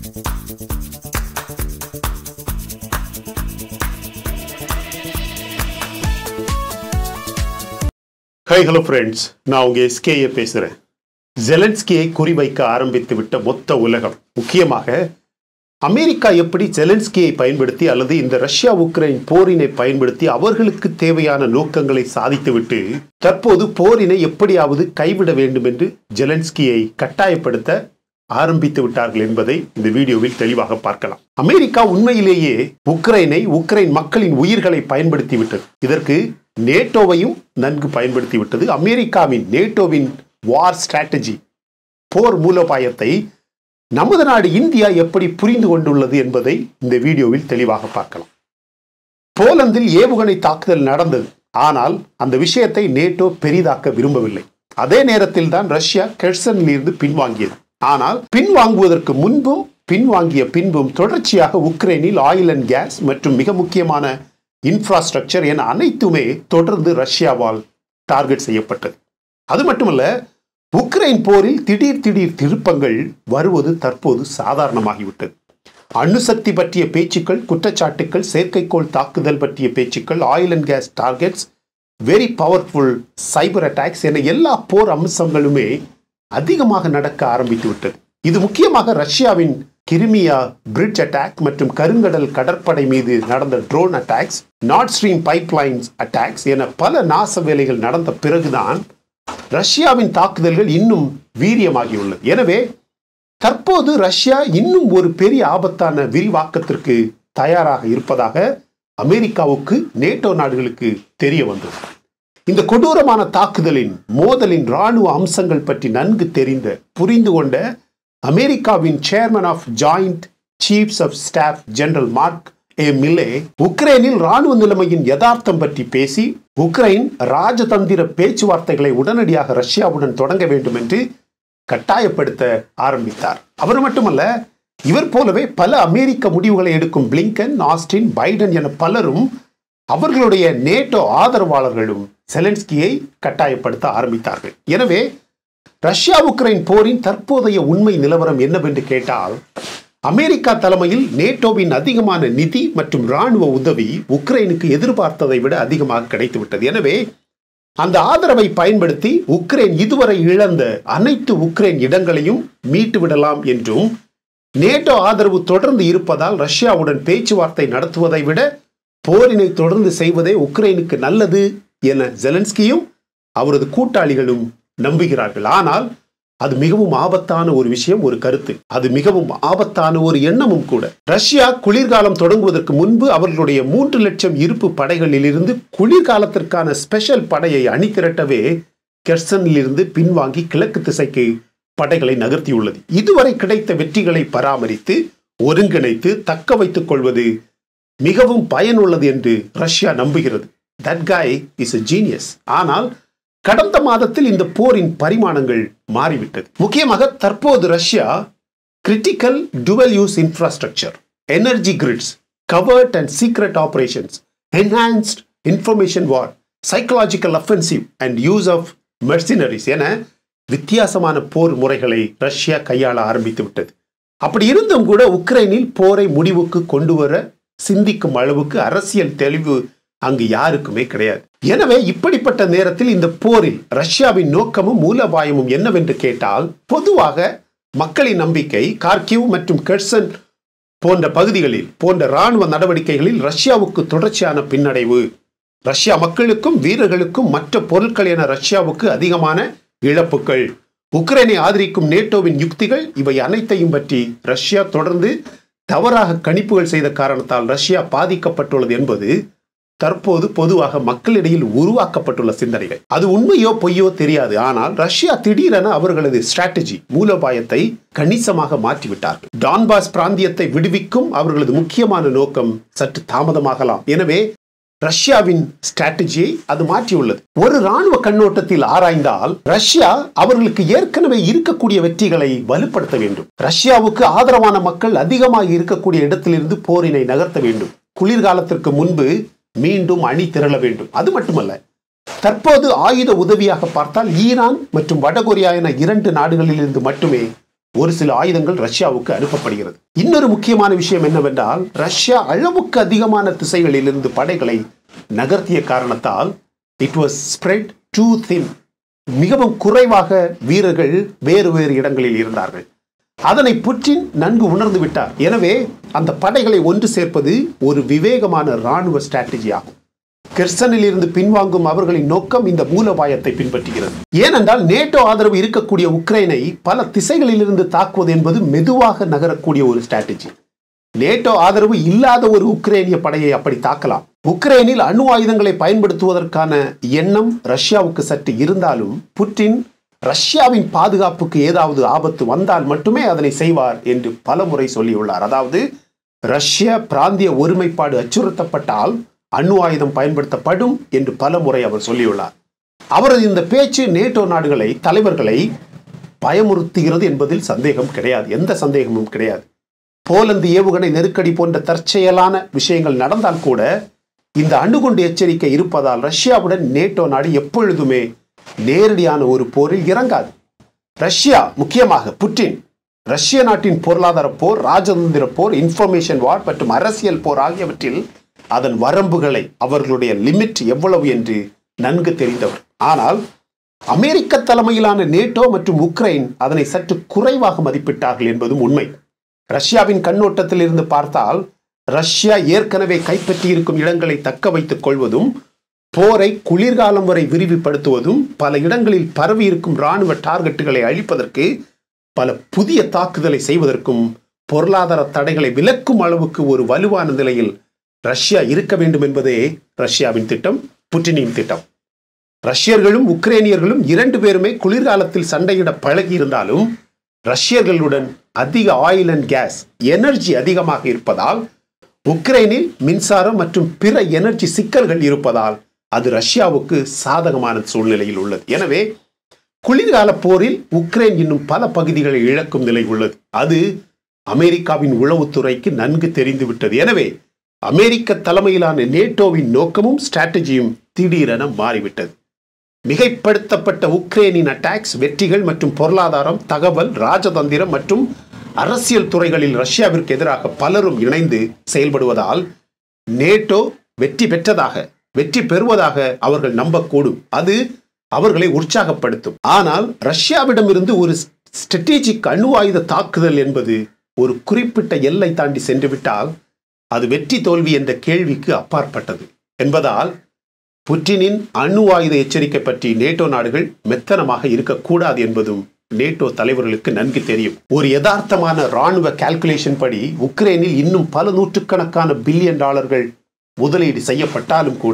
High hello friends நான் உங்க SKA பேசுகிறேன் ஜெலன்ஸ்கியை குறிவைக்க ஆரம்பித்து விட்ட மொத்த உலகம் முக்கியமாக அமெரிக்கா எப்படி ஜெலன்ஸ்கியை பயன்படுத்தி அல்லது இந்த ரஷ்யா உக்ரைன் போரினை பயன்படுத்தி அவர்களுக்கு தேவையான நோக்கங்களை சாதித்துவிட்டு தற்போது போரினை எப்படியாவது கைவிட வேண்டும் என்று ஜெலன்ஸ்கியை கட்டாயப்படுத்த ஆரம்பித்து விட்டார்கள் என்பதை இந்த வீடியோவில் தெளிவாக பார்க்கலாம் அமெரிக்கா உண்மையிலேயே உக்ரைனை உக்ரைன் மக்களின் உயிர்களை பயன்படுத்தி விட்டது இதற்கு நேட்டோவையும் நன்கு பயன்படுத்தி விட்டது அமெரிக்காவின் நேட்டோவின் வார் ஸ்ட்ராட்டஜி போர் மூலோபாயத்தை நமது நாடு இந்தியா எப்படி புரிந்து கொண்டுள்ளது என்பதை இந்த வீடியோவில் தெளிவாக பார்க்கலாம் போலந்தில் ஏவுகணை தாக்குதல் நடந்தது ஆனால் அந்த விஷயத்தை நேட்டோ பெரிதாக்க விரும்பவில்லை அதே நேரத்தில் தான் ரஷ்யா கெர்சனில் இருந்து பின்வாங்கியது ஆனால் பின்வாங்குவதற்கு முன்பும் பின்வாங்கிய பின்பும் தொடர்ச்சியாக உக்ரைனில் ஆயில் அண்ட் கேஸ் மற்றும் மிக முக்கியமான இன்ஃப்ராஸ்ட்ரக்சர் என அனைத்துமே தொடர்ந்து ரஷ்யாவால் டார்கெட் செய்யப்பட்டது அது மட்டுமல்ல உக்ரைன் போரில் திடீர் திடீர் திருப்பங்கள் வருவது தற்போது சாதாரணமாகிவிட்டது அணுசக்தி பற்றிய பேச்சுக்கள் குற்றச்சாட்டுக்கள் செயற்கைக்கோள் தாக்குதல் பற்றிய பேச்சுக்கள் oil and gas targets very powerful cyber attacks என எல்லா போர் அம்சங்களுமே அதிகமாக நடக்க ஆரம்பித்து விட்டது இது முக்கியமாக ரஷ்யாவின் கிரிமியா பிரிட்ஜ் அட்டாக் மற்றும் கருங்கடல் கடற்படை மீது நடந்த drone attacks Nord stream pipelines attacks என பல நாச வேலைகள் நடந்த பிறகுதான் ரஷ்யாவின் தாக்குதல்கள் இன்னும் வீரியமாகியுள்ளது எனவே தற்போது ரஷ்யா இன்னும் ஒரு பெரிய ஆபத்தான விரிவாக்கத்திற்கு தயாராக இருப்பதாக அமெரிக்காவுக்கு நேட்டோ நாடுகளுக்கு தெரிய வந்தது இந்த கொடூரமான தாக்குதலின் மோதலின் ராணுவ அம்சங்கள் பற்றி நன்கு தெரிந்த புரிந்து கொண்ட அமெரிக்காவின் chairman of joint chiefs of staff general Mark A Milley உக்ரைனில் ராணுவ நிலைமையின் யதார்த்தம் பற்றி பேசி உக்ரைன் ராஜதந்திர பேச்சுவார்த்தைகளை உடனடியாக ரஷ்யாவுடன் தொடங்க வேண்டும் என்று கட்டாயப்படுத்த ஆரம்பித்தார் அவர் மட்டுமல்ல இவர் போலவே பல அமெரிக்க முடிவுகளை எடுக்கும் பிளிங்கன் ஆஸ்டின் பைடன் என பலரும் அவர்களுடைய நேட்டோ ஆதரவாளர்களும் செலன்ஸ்கியை கட்டாயப்படுத்த ஆரம்பித்தார்கள் எனவே ரஷ்யா உக்ரைன் போரின் தற்போதைய உண்மை நிலவரம் என்னவென்று கேட்டால் அமெரிக்கா தலைமையில் நேட்டோவின் அதிகமான நிதி மற்றும் ராணுவ உதவி உக்ரைனுக்கு எதிர்பார்த்ததை விட அதிகமாக கிடைத்துவிட்டது எனவே அந்த ஆதரவை பயன்படுத்தி உக்ரைன் இதுவரை இழந்த அனைத்து உக்ரைன் இடங்களையும் மீட்டு விடலாம் என்றும் நேட்டோ ஆதரவு தொடர்ந்து இருப்பதால் ரஷ்யாவுடன் பேச்சுவார்த்தை நடத்துவதை விட போரினை தொடர்ந்து செய்வதே உக்ரைனுக்கு நல்லது என ஜெலன்ஸ்கியும் அவரது கூட்டாளிகளும் நம்புகிறார்கள் ஆனால் அது மிகவும் ஆபத்தான ஒரு விஷயம் ஒரு கருத்து அது மிகவும் ஆபத்தான ஒரு எண்ணமும் கூட ரஷ்யா குளிர்காலம் தொடங்குவதற்கு முன்பு அவர்களுடைய மூன்று லட்சம் இருப்பு படைகளிலிருந்து குளிர்காலத்திற்கான ஸ்பெஷல் படையை அணிதிரட்டவே கெர்சனிலிருந்து பின்வாங்கி கிழக்கு திசைக்கு படைகளை நகர்த்தியுள்ளது இதுவரை கிடைத்த வெற்றிகளை பராமரித்து ஒருங்கிணைத்து தக்க வைத்துக் கொள்வது மிகவும் பயனுள்ளது என்று ரஷ்யா நம்புகிறது தட் காய் இஸ் எ ஜீனியஸ் ஆனால் கடந்த மாதத்தில் இந்த போரின் பரிமாணங்கள் மாறிவிட்டது முக்கியமாக தற்போது Russia critical dual use infrastructure energy grids covert and secret operations enhanced information war psychological offensive and use of mercenaries என வித்தியாசமான போர் முறைகளை ரஷ்யா கையாள ஆரம்பித்து விட்டது அப்படி இருந்தும் கூட உக்ரைனில் போரை முடிவுக்கு கொண்டு வர சிந்திக்கும் அளவுக்கு அரசியல் தெளிவு அங்கு யாருக்குமே கிடையாது எனவே இப்படிப்பட்ட நேரத்தில் இந்த போரில் ரஷ்யாவின் நோக்கமும் மூலபாயமும் என்னவென்று கேட்டால் பொதுவாக மக்களின் நம்பிக்கை கார்கிவ் மற்றும் கெர்சன் போன்ற பகுதிகளில் போன்ற ராணுவ நடவடிக்கைகளில் ரஷ்யாவுக்கு தொடர்ச்சியான பின்னடைவு ரஷ்யா மக்களுக்கும் வீரர்களுக்கும் மற்ற பொருட்கள் என ரஷ்யாவுக்கு அதிகமான இழப்புகள் உக்ரைனை ஆதரிக்கும் நேட்டோவின் யுக்திகள் இவை அனைத்தையும் பற்றி ரஷ்யா தொடர்ந்து தவறாக கணிப்புகள் செய்த காரணத்தால் ரஷ்யா பாதிக்கப்பட்டுள்ளது என்பது தற்போது பொதுவாக மக்களிடையில் உருவாக்கப்பட்டுள்ள சிந்தனைகள் அது உண்மையோ பொய்யோ தெரியாது ஆனால் ரஷ்யா திடீரென அவர்களது ஸ்ட்ராட்டஜி மூலோபாயத்தை கணிசமாக மாற்றிவிட்டார்கள் டான்பாஸ் பிராந்தியத்தை விடுவிக்கும் அவர்களது முக்கியமான நோக்கம் சற்று தாமதமாகலாம் எனவே ரஷ்யாவின் ஸ்ட்ராட்டஜியை அது மாற்றியுள்ளது ஒரு ராணுவ கண்ணோட்டத்தில் ஆராய்ந்தால் ரஷ்யா அவர்களுக்கு ஏற்கனவே இருக்கக்கூடிய வெற்றிகளை வலுப்படுத்த வேண்டும் ரஷ்யாவுக்கு ஆதரவான மக்கள் அதிகமாக இருக்கக்கூடிய இடத்திலிருந்து போரினை நகர்த்த வேண்டும் குளிர்காலத்திற்கு முன்பு மீண்டும் அணி திரள வேண்டும் அது மட்டுமல்ல தற்போது ஆயுத உதவியாக பார்த்தால் ஈரான் மற்றும் வடகொரியா என இரண்டு நாடுகளிலிருந்து மட்டுமே ஒரு சில ஆயுதங்கள் ரஷ்யாவுக்கு அனுப்பப்படுகிறது இன்னொரு முக்கியமான விஷயம் என்னவென்றால் ரஷ்யா அளவுக்கு அதிகமான திசைகளிலிருந்து படைகளை நகர்த்திய காரணத்தால் it was spread too thin மிகவும் குறைவாக வீரர்கள் வேறு வேறு இடங்களில் இருந்தார்கள் அதனை புட்டின் நன்கு உணர்ந்து விட்டார் எனவே அந்த படைகளை ஒன்று சேர்ப்பது ஒரு விவேகமான இராணுவ ஸ்ட்ராட்டஜி ஆகும் கெர்சனில் இருந்து பின்வாங்கும் அவர்களின் நோக்கம் இந்த மூலபாயத்தை பின்பற்றுகிறது ஏனென்றால் நேட்டோ ஆதரவு இருக்கக்கூடிய உக்ரைனை பல திசைகளில் இருந்து தாக்குவது என்பது மெதுவாக நகரக்கூடிய ஒரு ஸ்ட்ராட்டஜி நேட்டோ ஆதரவு இல்லாத ஒரு உக்ரைனிய படையை அப்படி தாக்கலாம் உக்ரைனில் அணு ஆயுதங்களை பயன்படுத்துவதற்கான எண்ணம் ரஷ்யாவுக்கு சற்று இருந்தாலும் புட்டின் ரஷ்யாவின் பாதுகாப்புக்கு ஏதாவது ஆபத்து வந்தால் மட்டுமே அதனை செய்வார் என்று பலமுறை சொல்லியுள்ளார் அதாவது ரஷ்ய பிராந்திய ஒருமைப்பாடு அச்சுறுத்தப்பட்டால் அணு ஆயுதம் பயன்படுத்தப்படும் என்று பலமுறை அவர் சொல்லியுள்ளார் அவரது இந்த பேச்சு நேட்டோ நாடுகளை தலைவர்களை பயமுறுத்துகிறது என்பதில் சந்தேகம் கிடையாது எந்த சந்தேகமும் கிடையாது போலந்து ஏவுகணை நெருக்கடி போன்ற தற்செயலான விஷயங்கள் நடந்தால் கூட இந்த அணுகுண்டு எச்சரிக்கை இருப்பதால் ரஷ்யாவுடன் நேட்டோ நாடு எப்பொழுதுமே நேரடியான ஒரு போரில் இறங்காது ரஷ்யா முக்கியமாக புட்டின் ரஷ்ய நாட்டின் பொருளாதார போர் ராஜதந்திர போர் இன்ஃபர்மேஷன் வார் மற்றும் அரசியல் போர் ஆகியவற்றில் அதன் வரம்புகளை அவர்களுடைய லிமிட் எவ்வளவு என்று நன்கு தெரிந்தவர் ஆனால் அமெரிக்க தலைமையிலான நேட்டோ மற்றும் உக்ரைன் அதனை சற்று குறைவாக மதிப்பிட்டார்கள் என்பதும் உண்மை ரஷ்யாவின் கண்ணோட்டத்தில் இருந்து பார்த்தால் ரஷ்யா ஏற்கனவே கைப்பற்றியிருக்கும் இடங்களை தக்க வைத்துக் கொள்வதும் போரை குளிர்காலம் வரை விரிவுபடுத்துவதும் பல இடங்களில் பரவி இருக்கும் இராணுவ டார்கெட்டுகளை அழிப்பதற்கு பல புதிய தாக்குதலை செய்வதற்கும் பொருளாதார தடைகளை விலக்கும் அளவுக்கு ஒரு வலுவான நிலையில் ரஷ்யா இருக்க வேண்டும் என்பதே ரஷ்யாவின் திட்டம் புட்டினின் திட்டம் ரஷ்யர்களும் உக்ரைனியர்களும் இரண்டு பேருமே குளிர்காலத்தில் சண்டையிட பழகி இருந்தாலும் ரஷ்யர்களுடன் அதிக ஆயில் அண்ட் கேஸ் எனர்ஜி அதிகமாக இருப்பதால் உக்ரைனில் மின்சாரம் மற்றும் பிற எனர்ஜி சிக்கல்கள் இருப்பதால் அது ரஷ்யாவுக்கு சாதகமான சூழ்நிலையில் உள்ளது எனவே குளிர்கால போரில் உக்ரைன் இன்னும் பல பகுதிகளை இழக்கும் நிலை உள்ளது அது அமெரிக்காவின் உளவுத்துறைக்கு நன்கு தெரிந்துவிட்டது எனவே அமெரிக்க தலைமையிலான நேட்டோவின் நோக்கமும் ஸ்ட்ராட்டஜியும் திடீரென மாறிவிட்டது மிகைப்படுத்தப்பட்ட உக்ரைனின் அட்டாக்ஸ் வெற்றிகள் மற்றும் பொருளாதாரம் தகவல் ராஜதந்திரம் மற்றும் அரசியல் துறைகளில் ரஷ்யாவிற்கு எதிராக பலரும் இணைந்து செயல்படுவதால் நேட்டோ வெற்றி பெற்றதாக வெற்றி பெறுவதாக அவர்கள் நம்பக்கூடும் அது அவர்களை உற்சாகப்படுத்தும் ஆனால் ரஷ்யாவிடமிருந்து ஒரு ஸ்ட்ராட்டஜிக் அணு ஆயுத தாக்குதல் என்பது ஒரு குறிப்பிட்ட எல்லை தாண்டி சென்றுவிட்டால் அது வெற்றி தோல்வி என்ற கேள்விக்கு அப்பாற்பட்டது என்பதால் புட்டினின் அணு ஆயுத எச்சரிக்கை பற்றி நேட்டோ நாடுகள் மெத்தனமாக இருக்கக்கூடாது என்பதும் நேட்டோ தலைவர்களுக்கு நன்கு தெரியும் ஒரு யதார்த்தமான இராணுவ கால்குலேஷன் படி உக்ரைனில் இன்னும் பல நூற்றுக்கணக்கான பில்லியன் டாலர்கள் முதலீடு செய்யப்பட்டாலும் கூட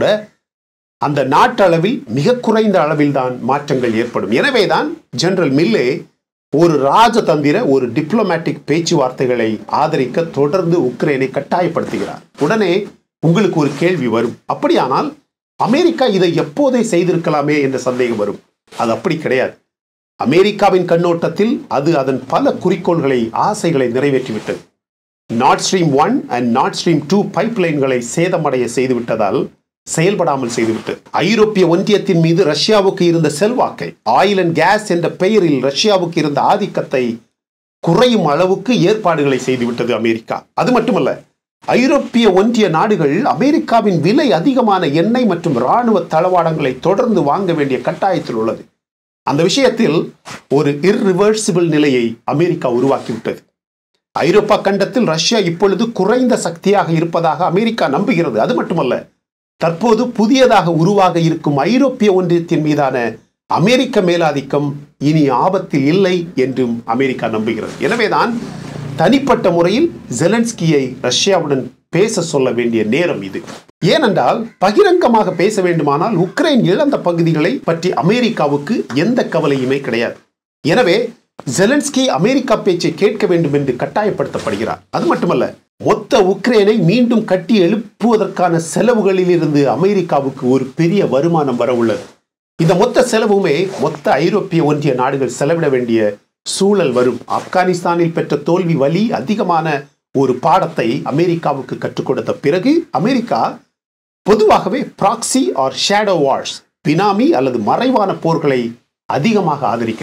அந்த நாட்டளவில் மிக குறைந்த அளவில் தான் மாற்றங்கள் ஏற்படும் எனவேதான் ஜெனரல் மில்லே ஒரு ராஜதந்திர ஒரு டிப்ளமேட்டிக் பேச்சுவார்த்தைகளை ஆதரிக்க தொடர்ந்து உக்ரைனை கட்டாயப்படுத்துகிறார் உடனே உங்களுக்கு ஒரு கேள்வி வரும் அப்படியானால் அமெரிக்கா இதை எப்போதே செய்திருக்கலாமே என்ற சந்தேகம் வரும் அது அப்படி கிடையாது அமெரிக்காவின் கண்ணோட்டத்தில் அது அதன் பல குறிக்கோள்களை ஆசைகளை நிறைவேற்றிவிட்டது Nord stream one and Nord stream two பைப்லைன்களை சேதமடைய செய்துவிட்டதால் செயல்படாமல் செய்துவிட்டது ஐரோப்பிய ஒன்றியத்தின் மீது ரஷ்யாவுக்கு இருந்த செல்வாக்கை ஆயில் அண்ட் கேஸ் என்ற பெயரில் ரஷ்யாவுக்கு இருந்த ஆதிக்கத்தை குறையும் அளவுக்கு ஏற்பாடுகளை செய்துவிட்டது அமெரிக்கா அது மட்டுமல்ல ஐரோப்பிய ஒன்றிய நாடுகள் அமெரிக்காவின் விலை அதிகமான எண்ணெய் மற்றும் இராணுவ தளவாடங்களை தொடர்ந்து வாங்க வேண்டிய கட்டாயத்தில் உள்ளது அந்த விஷயத்தில் ஒரு இர்ரிவர்சிபிள் நிலையை அமெரிக்கா உருவாக்கிவிட்டது ஐரோப்பா கண்டத்தில் ரஷ்யா இப்பொழுது குறைந்த சக்தியாக இருப்பதாக அமெரிக்கா நம்புகிறது அது மட்டுமல்ல தற்போது புதியதாக உருவாக இருக்கும் ஐரோப்பிய ஒன்றியத்தின் மீதான அமெரிக்க மேலாதிக்கம் இனி ஆபத்தில் இல்லை என்றும் அமெரிக்கா நம்புகிறது எனவேதான் தனிப்பட்ட முறையில் ஜெலன்ஸ்கியை ரஷ்யாவுடன் பேச சொல்ல வேண்டிய நேரம் இது ஏனென்றால் பகிரங்கமாக பேச வேண்டுமானால் உக்ரைன் இழந்த பகுதிகளை பற்றி அமெரிக்காவுக்கு எந்த கவலையுமே கிடையாது எனவே ஜெலன்ஸ்கி அமெரிக்கா பேச்சை கேட்க வேண்டும் என்று கட்டாயப்படுத்தப்படுகிறார் அது மட்டுமல்ல மொத்த உக்ரைனை மீண்டும் கட்டி எழுப்புவதற்கான செலவுகளில் இருந்து அமெரிக்காவுக்கு ஒரு பெரிய வருமானம் வர உள்ளது இந்த மொத்த செலவுமே மொத்த ஐரோப்பிய ஒன்றிய நாடுகள் செலவிட வேண்டிய சூழல் வரும் ஆப்கானிஸ்தானில் பெற்ற தோல்வி வலி அதிகமான ஒரு பாடத்தை அமெரிக்காவுக்கு கற்றுக் கொடுத்த பிறகு அமெரிக்கா பொதுவாகவே ப்ராக்சி ஆர் ஷேடோ வார்ஸ் பினாமி அல்லது மறைவான போர்களை அதிகமாக ஆதரிக்கிறது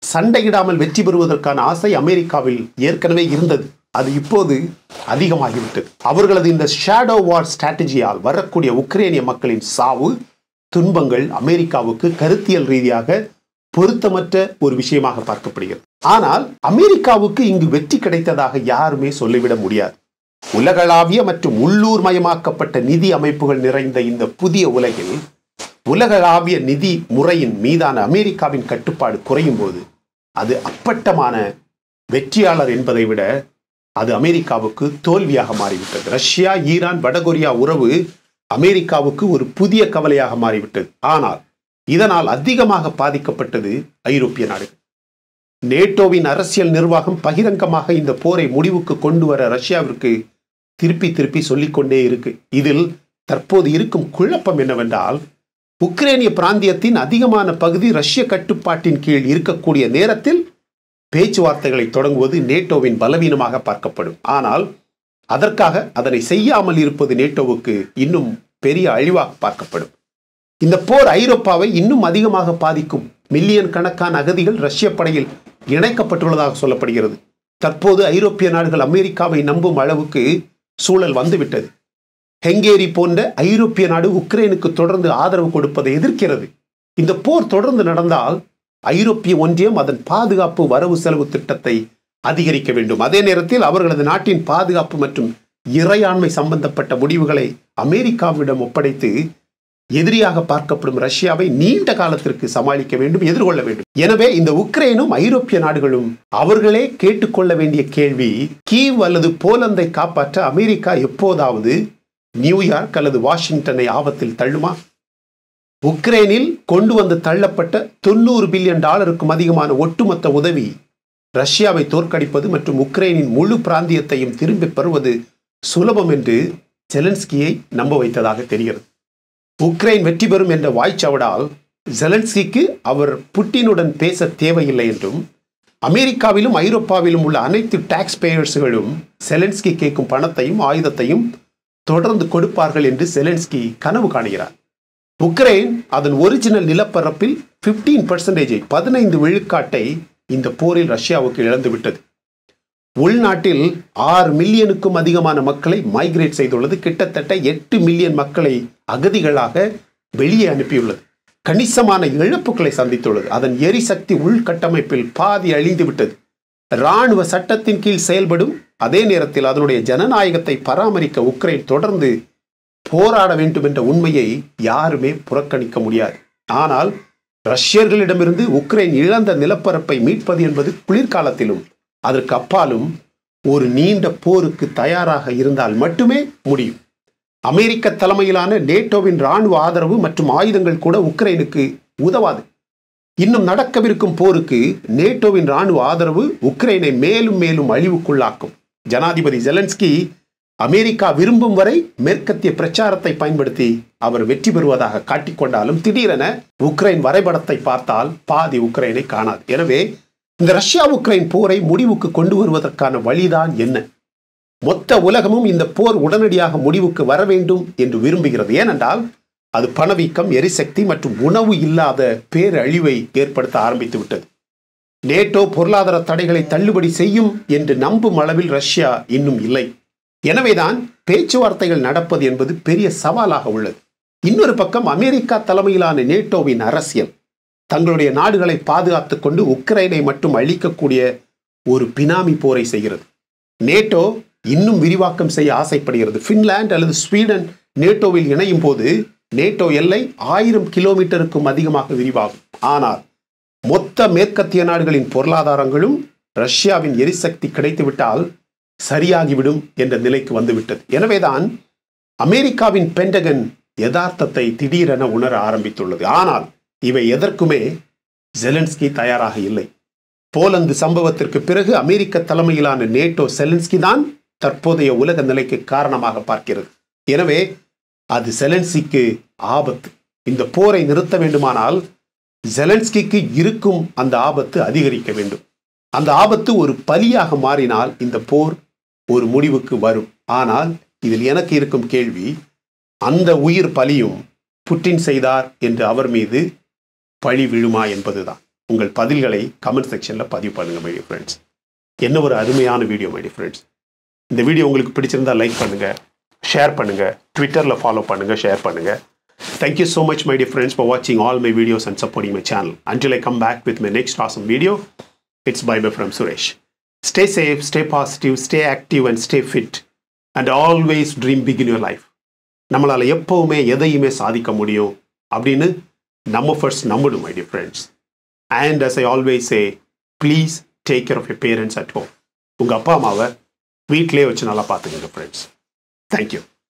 சண்டையிடாமல் வெற்றி பெறுவதற்கான ஆசை அமெரிக்காவில் ஏற்கனவே இருந்தது அது இப்போது அதிகமாகிவிட்டது அவர்களது இந்த ஷேடோ வார் ஸ்ட்ராட்டஜியால் வரக்கூடிய உக்ரைனிய மக்களின் சாவு துன்பங்கள் அமெரிக்காவுக்கு கருத்தியல் ரீதியாக பொருத்தமற்ற ஒரு விஷயமாக பார்க்கப்படுகிறது ஆனால் அமெரிக்காவுக்கு இங்கு வெற்றி கிடைத்ததாக யாருமே சொல்லிவிட முடியாது உலகளாவிய மற்றும் உள்ளூர் மயமாக்கப்பட்ட நிதி அமைப்புகள் நிறைந்த இந்த புதிய உலகில் உலகளாவிய நிதி முறையின் மீதான அமெரிக்காவின் கட்டுப்பாடு குறையும் போது அது அப்பட்டமான வெற்றியாளர் என்பதை விட அது அமெரிக்காவுக்கு தோல்வியாக மாறிவிட்டது ரஷ்யா ஈரான் வடகொரியா உறவு அமெரிக்காவுக்கு ஒரு புதிய கவலையாக மாறிவிட்டது ஆனால் இதனால் அதிகமாக பாதிக்கப்பட்டது ஐரோப்பிய நாடுகள் நேட்டோவின் அரசியல் நிர்வாகம் பகிரங்கமாக இந்த போரை முடிவுக்கு கொண்டு வர ரஷ்யாவிற்கு திருப்பி திருப்பி சொல்லிக்கொண்டே இருக்கு இதில் தற்போது இருக்கும் குழப்பம் என்னவென்றால் உக்ரைனிய பிராந்தியத்தின் அதிகமான பகுதி ரஷ்ய கட்டுப்பாட்டின் கீழ் இருக்கக்கூடிய நேரத்தில் பேச்சுவார்த்தைகளை தொடங்குவது நேட்டோவின் பலவீனமாக பார்க்கப்படும் ஆனால் அதற்காக அதனை செய்யாமல் இருப்பது நேட்டோவுக்கு இன்னும் பெரிய அழிவாக பார்க்கப்படும் இந்த போர் ஐரோப்பாவை இன்னும் அதிகமாக பாதிக்கும் மில்லியன் கணக்கான அகதிகள் ரஷ்ய படையில் இணைக்கப்பட்டுள்ளதாக சொல்லப்படுகிறது தற்போது ஐரோப்பிய நாடுகள் அமெரிக்காவை நம்பும் அளவுக்கு சூழல் வந்துவிட்டது ஹெங்கேரி போன்ற ஐரோப்பிய நாடு உக்ரைனுக்கு தொடர்ந்து ஆதரவு கொடுப்பதை எதிர்க்கிறது இந்த போர் தொடர்ந்து நடந்தால் ஐரோப்பிய ஒன்றியம் அதன் பாதுகாப்பு வரவு செலவு திட்டத்தை அதிகரிக்க வேண்டும் அதே நேரத்தில் அவர்களது நாட்டின் பாதுகாப்பு மற்றும் இறையாண்மை சம்பந்தப்பட்ட முடிவுகளை அமெரிக்காவிடம் ஒப்படைத்து எதிரியாக பார்க்கப்படும் ரஷ்யாவை நீண்ட காலத்திற்கு சமாளிக்க வேண்டும் எதிர்கொள்ள வேண்டும் எனவே இந்த உக்ரைனும் ஐரோப்பிய நாடுகளும் அவர்களே கேட்டுக்கொள்ள வேண்டிய கேள்வி கீவ் அல்லது போலந்தை காப்பாற்ற அமெரிக்கா எப்போதாவது நியூயார்க் அல்லது வாஷிங்டனை ஆபத்தில் தள்ளுமா உக்ரைனில் கொண்டு வந்து தள்ளப்பட்ட தொண்ணூறு பில்லியன் டாலருக்கும் அதிகமான ஒட்டுமொத்த உதவி ரஷ்யாவை தோற்கடிப்பது மற்றும் உக்ரைனின் முழு பிராந்தியத்தையும் திரும்பிப் பெறுவது சுலபம் என்று ஜெலன்ஸ்கியை நம்ப வைத்ததாக தெரிகிறது உக்ரைன் வெற்றி பெறும் என்ற வாய்ச்சவடால் ஜெலன்ஸ்கிக்கு அவர் புட்டினுடன் பேச தேவையில்லை என்றும் அமெரிக்காவிலும் ஐரோப்பாவிலும் உள்ள அனைத்து டாக்ஸ் பேயர்ஸ்களும் செலன்ஸ்கி கேட்கும் பணத்தையும் ஆயுதத்தையும் தொடர்ந்து கொடுப்பார்கள் என்று செலன்ஸ்கி கனவு காணுகிறார் உக்ரைன் அதன் ஒரிஜினல் நிலப்பரப்பில் பிப்டீன் பர்சன்டேஜை பதினைந்து விழுக்காட்டை இந்த போரில் ரஷ்யாவுக்கு இழந்துவிட்டது உள்நாட்டில் ஆறு மில்லியனுக்கும் அதிகமான மக்களை மைக்ரேட் செய்துள்ளது கிட்டத்தட்ட எட்டு மில்லியன் மக்களை அகதிகளாக வெளியே அனுப்பியுள்ளது கணிசமான இழப்புகளை சந்தித்துள்ளது அதன் எரிசக்தி உள்கட்டமைப்பில் பாதி அழிந்து விட்டது இராணுவ சட்டத்தின் கீழ் செயல்படும் அதே நேரத்தில் அதனுடைய ஜனநாயகத்தை பராமரிக்க உக்ரைன் தொடர்ந்து போராட வேண்டும் என்ற உண்மையை யாருமே புறக்கணிக்க முடியாது ஆனால் ரஷ்யர்களிடமிருந்து உக்ரைன் இழந்த நிலப்பரப்பை மீட்பது என்பது குளிர்காலத்திலும் அதற்கு அப்பாலும் ஒரு நீண்ட போருக்கு தயாராக இருந்தால் மட்டுமே முடியும் அமெரிக்க தலைமையிலான நேட்டோவின் ராணுவ ஆதரவு மற்றும் ஆயுதங்கள் கூட உக்ரைனுக்கு உதவாது இன்னும் நடக்கவிருக்கும் போருக்கு நேட்டோவின் ராணுவ ஆதரவு உக்ரைனை மேலும் மேலும் அழிவுக்குள்ளாக்கும் ஜனாதிபதி ஜெலன்ஸ்கி அமெரிக்கா விரும்பும் வரை மேற்கத்திய பிரச்சாரத்தை பயன்படுத்தி அவர் வெற்றி பெறுவதாக காட்டிக்கொண்டாலும் திடீரென உக்ரைன் வரைபடத்தை பார்த்தால் பாதி உக்ரைனை காணாது எனவே இந்த ரஷ்யா உக்ரைன் போரை முடிவுக்கு கொண்டு வருவதற்கான வழிதான் என்ன மொத்த உலகமும் இந்த போர் உடனடியாக முடிவுக்கு வர வேண்டும் என்று விரும்புகிறது ஏனென்றால் அது பணவீக்கம் எரிசக்தி மற்றும் உணவு இல்லாத பேரழிவை ஏற்படுத்த ஆரம்பித்து விட்டது நேட்டோ பொருளாதார தடைகளை தள்ளுபடி செய்யும் என்று நம்பும் அளவில் ரஷ்யா இன்னும் இல்லை எனவேதான் பேச்சுவார்த்தைகள் நடப்பது என்பது பெரிய சவாலாக உள்ளது இன்னொரு பக்கம் அமெரிக்கா தலைமையிலான நேட்டோவின் அரசியல் தங்களுடைய நாடுகளை பாதுகாத்துக் கொண்டு உக்ரைனை மட்டும் அழிக்கக்கூடிய ஒரு பினாமி போரை செய்கிறது நேட்டோ இன்னும் விரிவாக்கம் செய்ய ஆசைப்படுகிறது பின்லாந்து அல்லது ஸ்வீடன் நேட்டோவில் இணையும் போது நேட்டோ எல்லை ஆயிரம் கிலோமீட்டருக்கும் அதிகமாக விரிவாகும் ஆனால் மொத்த மேற்கத்திய நாடுகளின் பொருளாதாரங்களும் ரஷ்யாவின் எரிசக்தி கிடைத்துவிட்டால் சரியாகிவிடும் என்ற நிலைக்கு வந்துவிட்டது எனவேதான் அமெரிக்காவின் பென்டகன் யதார்த்தத்தை திடீரென உணர ஆரம்பித்துள்ளது ஆனால் இவை எதற்குமே ஜெலன்ஸ்கி தயாராக இல்லை போலந்து சம்பவத்திற்கு பிறகு அமெரிக்க தலைமையிலான நேட்டோ செலன்ஸ்கி தான் தற்போதைய உலக நிலைக்கு காரணமாக பார்க்கிறது எனவே அது செலன்ஸ்கிக்கு ஆபத்து இந்த போரை நிறுத்த வேண்டுமானால் ஜெலன்ஸ்கிக்கு இருக்கும் அந்த ஆபத்து அதிகரிக்க வேண்டும் அந்த ஆபத்து ஒரு பலியாக மாறினால் இந்த போர் ஒரு முடிவுக்கு வரும் ஆனால் இதில் எனக்கு இருக்கும் கேள்வி அந்த உயிர் பலியும் புட்டின் செய்தார் என்று அவர் மீது பழி விழுமா என்பதுதான் உங்கள் பதில்களை கமெண்ட் செக்ஷனில் பதிவு பண்ணுங்க மை டியர் ஃப்ரெண்ட்ஸ் என்ன ஒரு அருமையான வீடியோ மை டியர் ஃப்ரெண்ட்ஸ் இந்த வீடியோ உங்களுக்கு பிடிச்சிருந்தா லைக் பண்ணுங்க ஷேர் பண்ணுங்க ட்விட்டரில் ஃபாலோ பண்ணுங்க ஷேர் பண்ணுங்க Thank you so much, my dear friends, for watching all my videos and supporting my channel. Until I come back with my next awesome video, it's bye bye from Suresh. Stay safe, stay positive, stay active, and stay fit. And always dream big in your life. நம்மளால் எப்போவுமே எதையுமே சாதிக்க முடியும் அப்படின்னு நம்ம first நம்பணும் my dear friends and as I always say please take care of your parents at home உங்கள் அப்பா அம்மாவை வீட்டிலே வச்சு நல்லா பார்த்துக்கங்க ஃப்ரெண்ட்ஸ் தேங்க்யூ